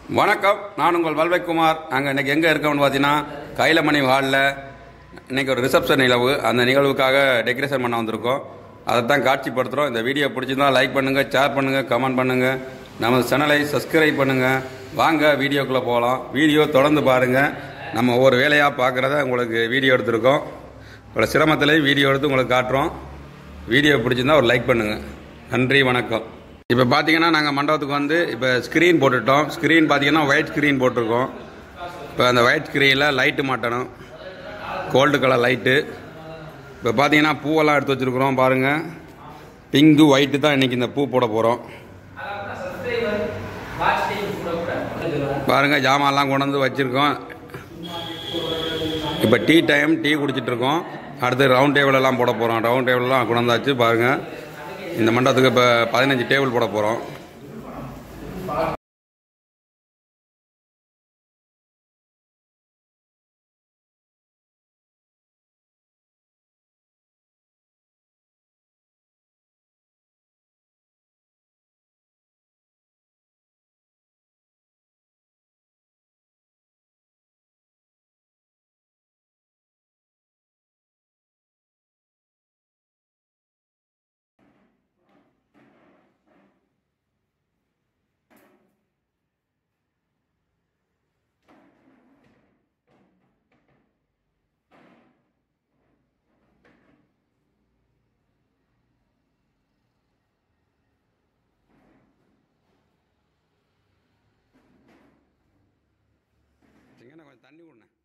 வணக்கம் நான் உங்கள் வல்வைக்குமார் நாங்கள் இன்னைக்கு எங்கே இருக்கோம்னு பார்த்தீங்கன்னா கைலமணி ஹாலில் இன்னைக்கு ஒரு ரிசப்ஷன் நிகழ்வு அந்த நிகழ்வுக்காக டெக்கரேஷன் பண்ண வந்திருக்கோம் அதை தான் காட்சிப்படுத்துகிறோம் இந்த வீடியோ பிடிச்சிருந்தா லைக் பண்ணுங்கள் ஷேர் பண்ணுங்கள் கமெண்ட் பண்ணுங்கள் நமது சேனலை சப்ஸ்கிரைப் பண்ணுங்கள் வாங்க வீடியோக்குள்ளே போகலாம் வீடியோ தொடர்ந்து பாருங்கள் நம்ம ஒவ்வொரு வேலையாக பார்க்குறத உங்களுக்கு வீடியோ எடுத்திருக்கோம் இவ்வளோ சிரமத்திலையும் வீடியோ எடுத்து உங்களுக்கு காட்டுறோம் வீடியோ பிடிச்சிருந்தா ஒரு லைக் பண்ணுங்கள் நன்றி வணக்கம் இப்போ பார்த்தீங்கன்னா நாங்கள் மண்டபத்துக்கு வந்து இப்போ ஸ்க்ரீன் போட்டுட்டோம் ஸ்க்ரீன் பார்த்தீங்கன்னா ஒயிட் ஸ்க்ரீன் போட்டிருக்கோம் இப்போ அந்த ஒயிட் ஸ்க்ரீனில் லைட்டு மாட்டணும் கோல்டு கலர் லைட்டு இப்போ பார்த்தீங்கன்னா பூவெல்லாம் எடுத்து வச்சுருக்குறோம் பாருங்கள் பிங்கு ஒயிட்டு தான் இன்றைக்கி இந்த பூ போட போகிறோம் பாருங்கள் ஜாமான்லாம் கொண்டு வந்து வச்சுருக்கோம் இப்போ டீ டைம் டீ குடிச்சிட்டு இருக்கோம் அடுத்து ரவுண்ட் டேபிள் எல்லாம் போட போகிறோம் ரவுண்ட் டேபிள்லாம் கொண்டு வந்தாச்சு பாருங்கள் இந்த மண்டபத்துக்கு இப்போ பதினஞ்சு டேபிள் போட போகிறோம் கொஞ்சம் தண்ணி விடுனேன்